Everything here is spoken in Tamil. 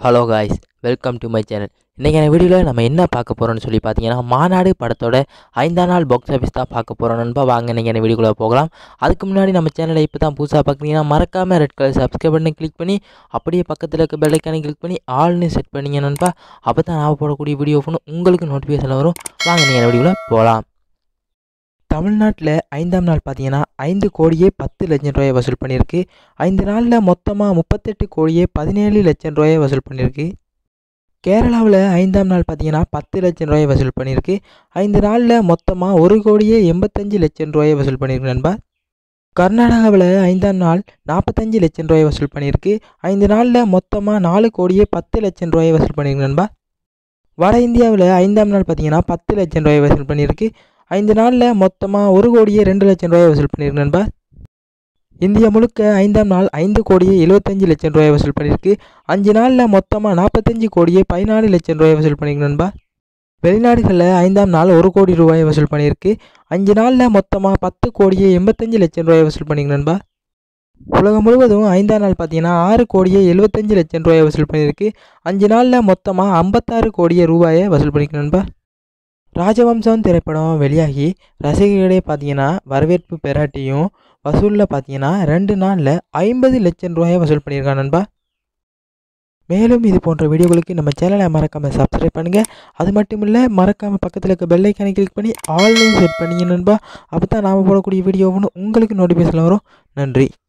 hello guys welcome to my channel இன்றைக்கான வீடியோவில் நம்ம என்ன பார்க்க போகிறோம்னு சொல்லி பார்த்தீங்கன்னா மாநாடு படத்தோட ஐந்தாம் நாள் பாக்ஸ் ஆஃபீஸ் தான் பார்க்க போகிறோம் நண்பா வாங்க நீங்கள் வீடியோக்குள்ளே போகலாம் அதுக்கு முன்னாடி நம்ம சேனலை இப்போ தான் புதுசாக பார்க்குறீங்கன்னா மறக்காமல் ரெட் கலர் சப்ஸ்கிரைப் பண்ணி கிளிக் பண்ணி அப்படியே பக்கத்தில் இருக்க பெல்லைக்கானே கிளிக் பண்ணி ஆல்னு செட் பண்ணிங்க நண்பா அப்போ தான் நான் போடக்கூடிய வீடியோ ஃபோன் உங்களுக்கு நோட்டிஃபிகேஷன் வரும் வாங்க நீங்கள் வீடியோக்குள்ளே போகலாம் தமிழ்நாட்டில் ஐந்தாம் நாள் பார்த்தீங்கன்னா ஐந்து கோடியே பத்து லட்சம் ரூபாயை வசூல் பண்ணியிருக்கு ஐந்து நாளில் மொத்தமாக முப்பத்தெட்டு கோடியே பதினேழு லட்சம் ரூபாயை வசூல் பண்ணியிருக்கு கேரளாவில் ஐந்தாம் நாள் பார்த்தீங்கன்னா பத்து லட்சம் ரூபாயை வசூல் பண்ணியிருக்கு ஐந்து நாளில் மொத்தமாக ஒரு கோடியே எண்பத்தஞ்சு லட்சம் ரூபாயை வசூல் பண்ணியிருக்கு நண்பா கர்நாடகாவில் ஐந்தாம் நாள் நாற்பத்தஞ்சு லட்சம் ரூபாயை வசூல் பண்ணியிருக்கு ஐந்து நாளில் மொத்தமாக நாலு கோடியே பத்து லட்சம் ரூபாயை வசூல் பண்ணியிருக்கு நண்பா வட இந்தியாவில் ஐந்தாம் நாள் பார்த்தீங்கன்னா பத்து லட்சம் ரூபாயை வசூல் பண்ணியிருக்கு ஐந்து நாளில் மொத்தமாக ஒரு கோடியே ரெண்டு லட்சம் ரூபாயை வசூல் பண்ணியிருக்கு நண்பா இந்தியா முழுக்க ஐந்தாம் நாள் ஐந்து கோடியே எழுபத்தஞ்சு லட்சம் ரூபாயை வசூல் பண்ணியிருக்கு அஞ்சு நாளில் மொத்தமாக நாற்பத்தஞ்சு கோடியே பதினாலு லட்சம் ரூபாயை வசூல் பண்ணியிருக்கு நண்பா வெளிநாடுகளில் ஐந்தாம் நாள் ஒரு கோடி ரூபாயை வசூல் பண்ணியிருக்கு அஞ்சு நாளில் மொத்தமாக பத்து கோடியே எண்பத்தஞ்சு லட்சம் ரூபாயை வசூல் பண்ணியிருக்கு நண்பா உலகம் முழுவதும் ஐந்தாம் நாள் பார்த்தீங்கன்னா ஆறு கோடியே எழுபத்தஞ்சு லட்சம் ரூபாயை வசூல் பண்ணியிருக்கு அஞ்சு நாளில் மொத்தமாக ஐம்பத்தாறு கோடியே ரூபாயை வசூல் பண்ணியிருக்கு நண்பா ராஜவம்சம் திரைப்படம் வெளியாகி ரசிகர்களிடையே பார்த்தீங்கன்னா வரவேற்பு பெறாட்டியும் வசூலில் பார்த்தீங்கன்னா ரெண்டு நாளில் ஐம்பது லட்சம் ரூபாயை வசூல் பண்ணியிருக்கான் நண்பா மேலும் இது போன்ற வீடியோகளுக்கு நம்ம சேனலை மறக்காமல் சப்ஸ்கிரைப் பண்ணுங்கள் அது மட்டும் இல்லை மறக்காமல் பக்கத்தில் இருக்க பெல்லைக்கானை கிளிக் பண்ணி ஆன்லைன் செட் பண்ணிங்க நண்பா அப்போ தான் நாம் போடக்கூடிய வீடியோ ஒன்று உங்களுக்கு நோட்டிஃபிகேஷன் வரும் நன்றி